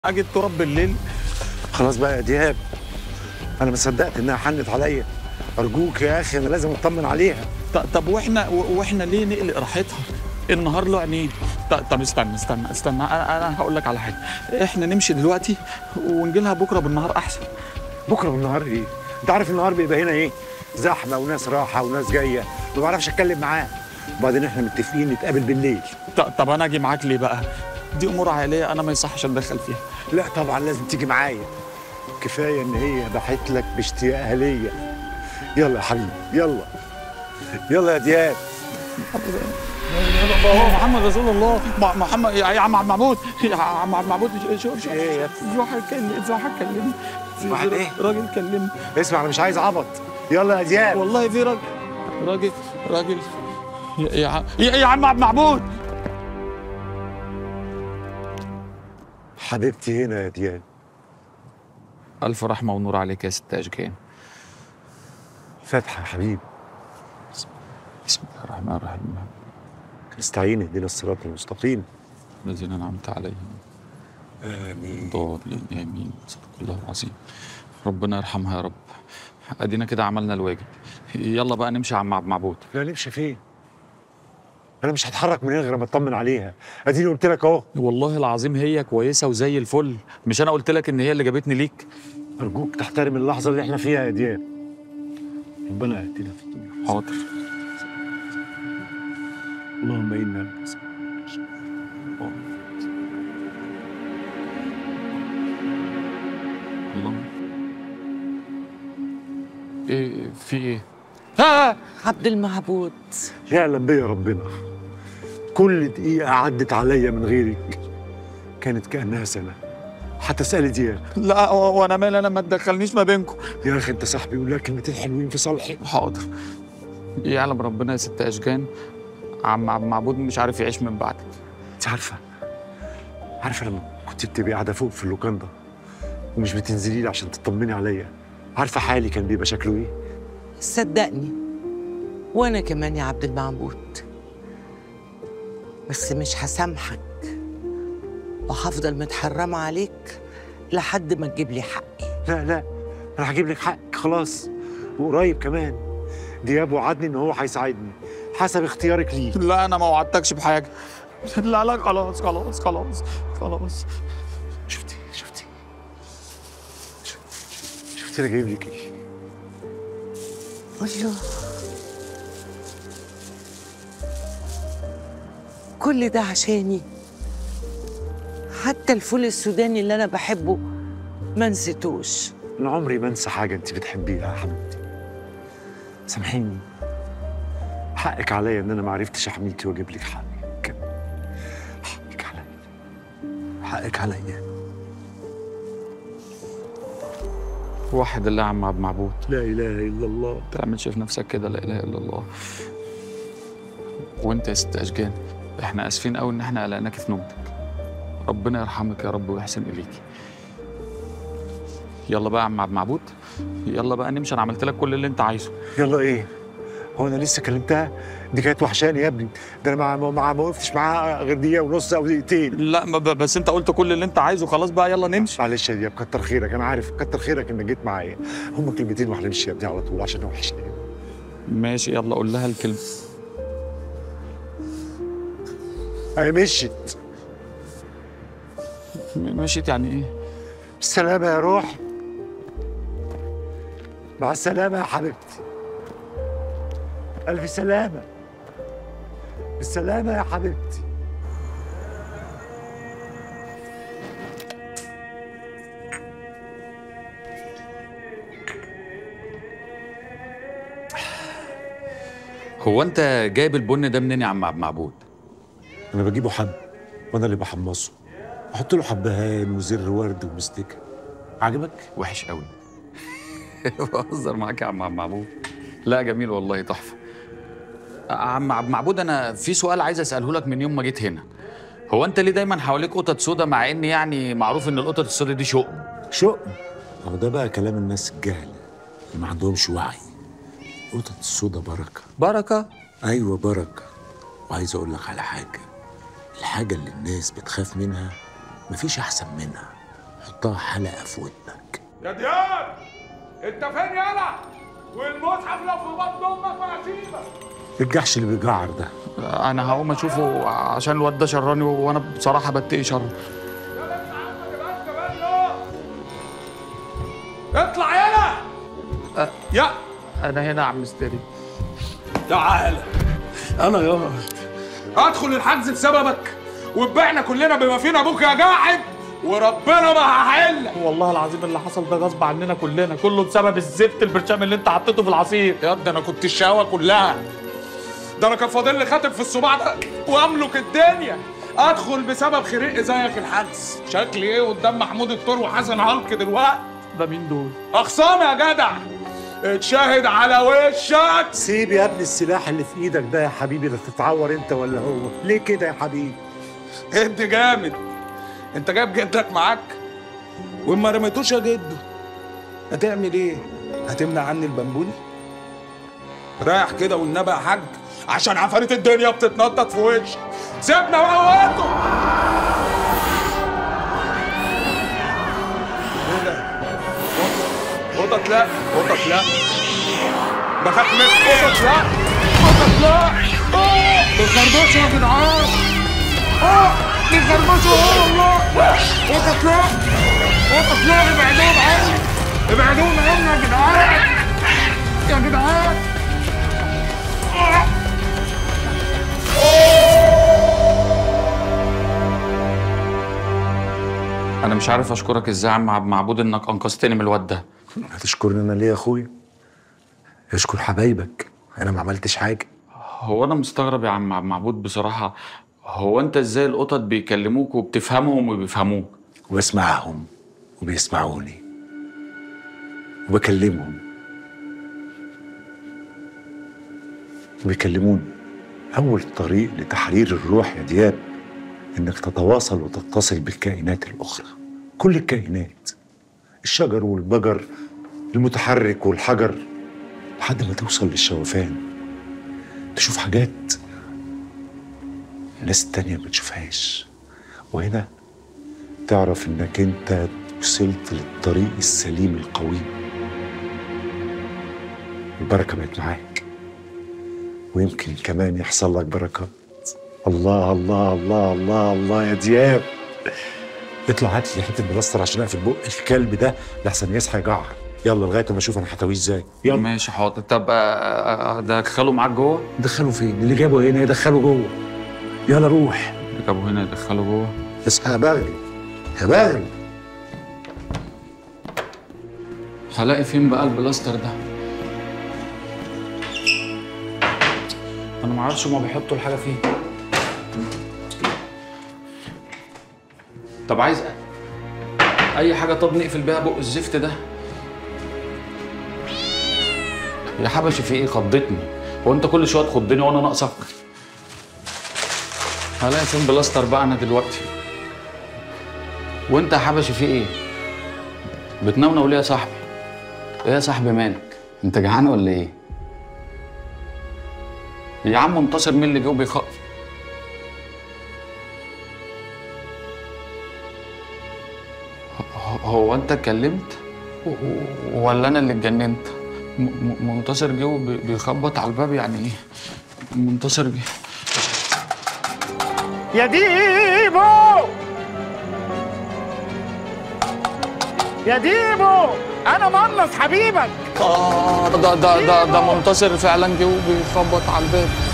اجي التراب بالليل خلاص بقى يا دياب انا ما صدقت انها حنت عليا ارجوك يا اخي انا لازم اطمن عليها ط- طب واحنا و- واحنا ليه نقلق راحتها النهار له عينين ط- طب استنى استنى استنى انا انا هقول لك على حاجه احنا نمشي دلوقتي ونجي لها بكره بالنهار احسن بكره بالنهار ايه انت عارف النهار بيبقى هنا ايه زحمه وناس راحه وناس جايه ما بعرفش اتكلم معاه وبعدين احنا متفقين نتقابل بالليل ط- طب انا اجي معاك ليه بقى دي امور عائليه انا ما يصحش اتدخل فيها لا طبعا لازم تيجي معايا كفايه ان هي بحت لك باشتياقها ليا يلا يا حبيبي يلا يلا يا دياب الله محمد رسول الله م- محمد يا عم عبد المعبود يا عم عبد المعبود شوف شوف إيه يا في واحد كلم في واحد كلمني في واحد إيه؟ راجل كلمني اسمع انا مش عايز عبط يلا يا دياب والله في راجل راجل راجل يا, يا, عم- يا, يا عم عبد المعبود حبيبتي هنا يا دياب الف رحمه ونور عليك يا ست اشجان فاتحه يا حبيبي بسم الله الرحمن الرحيم استعين اهدنا الصراط المستقيم الذين انعمت عليهم امين ضالين امين صدق الله العظيم ربنا يرحمها يا رب ادينا كده عملنا الواجب يلا بقى نمشي يا عم عبد المعبود لا نمشي فين انا مش هتحرك من هنا غير ما اطمن عليها اديني قلت لك اهو والله العظيم هي كويسه وزي الفل مش انا قلت لك ان هي اللي جابتني ليك ارجوك تحترم اللحظه اللي احنا فيها يا دياب ربنا يهدينا في الدنيا حاضر اللهم انا نسألك الله ايه في ايه ها عبد المعبود يعلم بيا ربنا كل دقيقه عدت عليا من غيرك كانت كانها سنه هتسالي دياب لا و- وانا مالي انا ما تدخلنيش ما بينكم يا اخي انت صاحبي يقول لك كلمتين حلوين في صالحي حاضر يعلم ربنا يا ست اشجان عم عبد المعبود مش عارف يعيش من بعدك انت عارفه عارفه لما كنت بتبقي قاعده فوق في اللوكاندا ومش بتنزلي لي عشان تطمني عليا عارفه حالي كان بيبقى شكله ايه صدقني وانا كمان يا عبد المعبود بس مش هسامحك وهفضل متحرمة عليك لحد ما تجيب لي حقي لا لا انا هجيب لك حقك خلاص وقريب كمان دياب وعدني ان هو هيساعدني حسب اختيارك ليه لا انا ما وعدتكش بحاجه لا لا خلاص خلاص خلاص خلاص شفتي شفتي شفتي انا جايب لك ايه الله كل ده عشاني حتى الفول السوداني اللي انا بحبه ما نسيتوش انا عمري ما انسى حاجه انت بتحبيها يا حبيبتي سامحيني حقك عليا ان انا ما عرفتش احميكي واجيب لك حقك حقك عليا حقك عليا واحد الله يا عم عبد المعبود لا اله الا الله ما تعملش في نفسك كده لا اله الا الله وانت يا ست اشجان احنا اسفين قوي ان احنا قلقناك في نومتك ربنا يرحمك يا رب ويحسن اليك يلا بقى يا عم عبد المعبود يلا بقى نمشي انا عملت لك كل اللي انت عايزه يلا ايه هو انا لسه كلمتها دي كانت وحشاني يا ابني ده انا ما ما ما وقفتش معاها غير دقيقه ونص او دقيقتين لا ما ب- بس انت قلت كل اللي انت عايزه خلاص بقى يلا نمشي معلش يا دياب كتر خيرك انا عارف كتر خيرك انك جيت معايا هما كلمتين وهنمشي يا ابني على طول عشان وحشني ماشي يلا قول لها الكلمه هي مشيت م- مشيت يعني ايه بالسلامه يا روح مع السلامه يا حبيبتي الف سلامه بالسلامه يا حبيبتي هو انت جايب البن ده منين يا عم عبد المعبود انا بجيبه حب وانا اللي بحمصه احط له حبهان وزر ورد ومستكه عجبك وحش قوي بهزر معاك يا عم عبد المعبود لا جميل والله تحفه عم عبد المعبود انا في سؤال عايز اساله لك من يوم ما جيت هنا هو انت ليه دايما حواليك قطط سودا مع ان يعني معروف ان القطط السودا دي شؤم شؤم هو ده بقى كلام الناس الجهله اللي ما عندهمش وعي قطط السودا بركه بركه ايوه بركه وعايز اقول لك على حاجه الحاجه اللي الناس بتخاف منها مفيش احسن منها احطها حلقه في ودنك يا دياب انت فين يالا والمصحف لو في بطن امك ما هسيبك الجحش اللي بيجعر ده انا هقوم اشوفه عشان الواد ده شراني وانا بصراحه بتقي شر يالا انت عمك يبقى انت كمان يا اطلع يالا يا انا هنا يا عم مستري تعال انا يا ادخل الحجز بسببك وتبيعنا كلنا بما فينا ابوك يا جاحد وربنا ما هحلك والله العظيم اللي حصل ده غصب عننا كلنا كله بسبب الزفت البرشام اللي انت حطيته في العصير يا ده انا كنت الشقاوه كلها ده انا كان فاضل لي خاتم في الصباع ده واملك الدنيا ادخل بسبب خريق زيك الحجز شكلي ايه قدام محمود الطور وحسن هالك دلوقتي ده مين دول اخصام يا جدع اتشاهد على وشك سيب يا ابني السلاح اللي في ايدك ده يا حبيبي ده تتعور انت ولا هو ليه كده يا حبيبي ادي جامد انت جايب جدك معاك وما رميتوش يا جدو هتعمل ايه هتمنع عني البنبوني رايح كده والنبي يا حاج عشان عفاريت الدنيا بتتنطط في وشي سيبنا بقى وقته ايه ده قطط لا قطط لا بخاف من قطط لا قطط لا اه بيخربشوا يا جدعان اه بيخربشوا اه والله قطط لا قطط لا ابعدوهم عني ابعدوهم عني يا جدعان يا جدعان انا مش عارف اشكرك ازاي يا عم عبد معبود انك انقذتني من الواد ده هتشكرني انا ليه يا اخويا اشكر حبايبك انا ما عملتش حاجه هو انا مستغرب يا عم عبد معبود بصراحه هو انت ازاي القطط بيكلموك وبتفهمهم وبيفهموك وبسمعهم وبيسمعوني وبكلمهم وبيكلموني أول طريق لتحرير الروح يا دياب إنك تتواصل وتتصل بالكائنات الأخرى كل الكائنات الشجر والبجر المتحرك والحجر لحد ما توصل للشوفان تشوف حاجات الناس التانية ما بتشوفهاش وهنا تعرف انك انت وصلت للطريق السليم القويم البركة بقت معاك ويمكن كمان يحصل لك بركات الله الله الله الله الله يا دياب اطلع هات لي حته بلاستر عشان اقفل بق الكلب ده لحسن يصحى يجعر يلا لغايه ما اشوف انا هتويه ازاي يلا ماشي حاضر طب آه، آه، ده خاله معاك جوه دخله فين اللي جابه هنا يدخله جوه يلا روح اللي جابه هنا يدخله جوه اصحى يا بغلي يا بغلي هلاقي فين بقى البلاستر ده انا ما اعرفش هما بيحطوا الحاجه فين طب عايز اي حاجه طب نقفل بيها بق الزفت ده يا حبشي في ايه خضتني هو انت كل شويه تخضني وانا ناقصك هلاقي فين بلاستر بقى انا دلوقتي وانت يا حبشي في ايه بتنونو ليه يا صاحبي ايه يا صاحبي مالك انت جعان ولا ايه يا عم منتصر مين اللي جه وبيخاف ه- هو انت اتكلمت و- و- ولا انا اللي اتجننت م- م- منتصر جه وبيخبط على الباب يعني ايه منتصر جه يا ديبو يا ديبو انا منص حبيبك اه ده ده ده ده منتصر فعلا جه وبيخبط على الباب